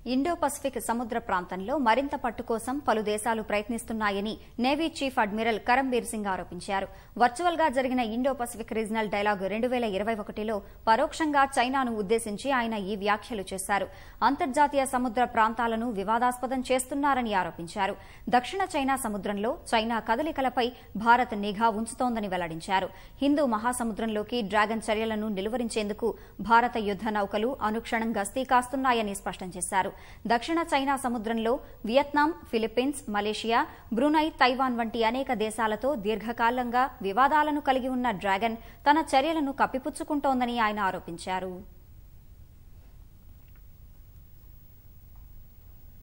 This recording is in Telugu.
ఇండో పసిఫిక్ సముద్ర ప్రాంతంలో మరింత పట్టు కోసం పలు దేశాలు ప్రయత్నిస్తున్నాయని navy chief admiral Karambir Singh ఆరోపించారు వర్చువల్ గా జరిగిన ఇండో పసిఫిక్ రీజనల్ డైలాగ్ రెండు వేల ఇరవై ఒకటిలో పరోక్షంగా చైనాను ఉద్దేశించి ఆయన ఈ వ్యాఖ్యలు చేశారు అంతర్జాతీయ సముద్ర ప్రాంతాలను వివాదాస్పదం చేస్తున్నారని ఆరోపించారు దక్షిణ చైనా సముద్రంలో చైనా కదలికలపై భారత్ నిఘా ఉంచుతోందని వెల్లడించారు హిందూ మహాసముద్రంలోకి డ్రాగన్ చర్యలను నిలువరించేందుకు భారత యుద్ద నౌకలు అనుక్షణం గస్తీ కాస్తున్నాయని స్పష్టం చేశారు దక్షిణ చైనా సముద్రంలో Vietnam Philippines Malaysia Brunei Taiwan వంటి అనేక దేశాలతో దీర్ఘకాలంగా వివాదాలను కలిగి ఉన్న డ్రాగన్ తన చర్యలను కప్పిపుచ్చుకుంటోందని ఆయన ఆరోపించారు